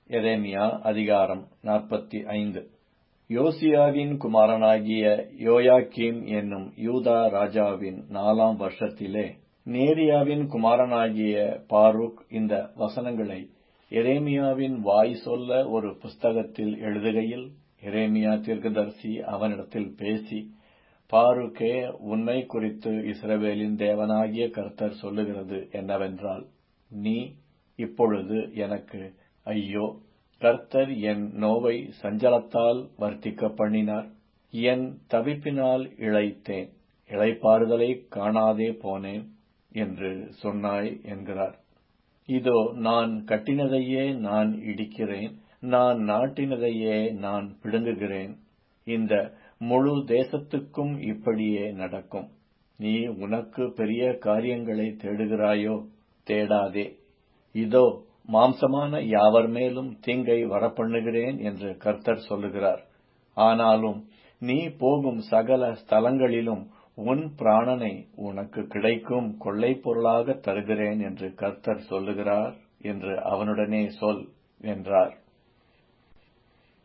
எரேமியா அதிகாரம் நாற்பத்தைந்து யோசியாவின் குமாரனாகிய யோயாக்கீம் என்னும் யூதா ராஜாவின் நாலாம் வருஷத்திலே நேரியாவின் குமாரனாகிய பாருக் இந்த வசனங்களை எரேமியாவின் வாய் சொல்ல ஒரு புஸ்தகத்தில் எழுதுகையில் எரேமியா தீர்க்கதரிசி அவனிடத்தில் பேசி பாருக்கே உன்னை குறித்து இஸ்ரவேலின் தேவனாகிய கர்த்தர் சொல்லுகிறது என்னவென்றால் நீ இப்பொழுது எனக்கு ஐயோ கர்த்தர் என் நோவை சஞ்சலத்தால் வர்த்திக்க பண்ணினார் என் தவிப்பினால் இளைத்தேன் இளைப்பாறுதலை காணாதே போனேன் என்று சொன்னாய் என்கிறார் இதோ நான் கட்டினதையே நான் இடிக்கிறேன் நான் நாட்டினதையே நான் பிடுங்குகிறேன் இந்த முழு தேசத்துக்கும் இப்படியே நடக்கும் நீ உனக்கு பெரிய காரியங்களை தேடுகிறாயோ தேடாதே இதோ மாம்சமான யாவர் மேலும் தீங்கை வரப்பண்ணுகிறேன் என்று கர்த்தர் சொல்லுகிறார் ஆனாலும் நீ போகும் சகல ஸ்தலங்களிலும் உன் பிராணனை உனக்கு கிடைக்கும் கொள்ளை பொருளாக தருகிறேன் என்று கர்த்தர் சொல்லுகிறார் என்று அவனுடனே சொல் என்றார்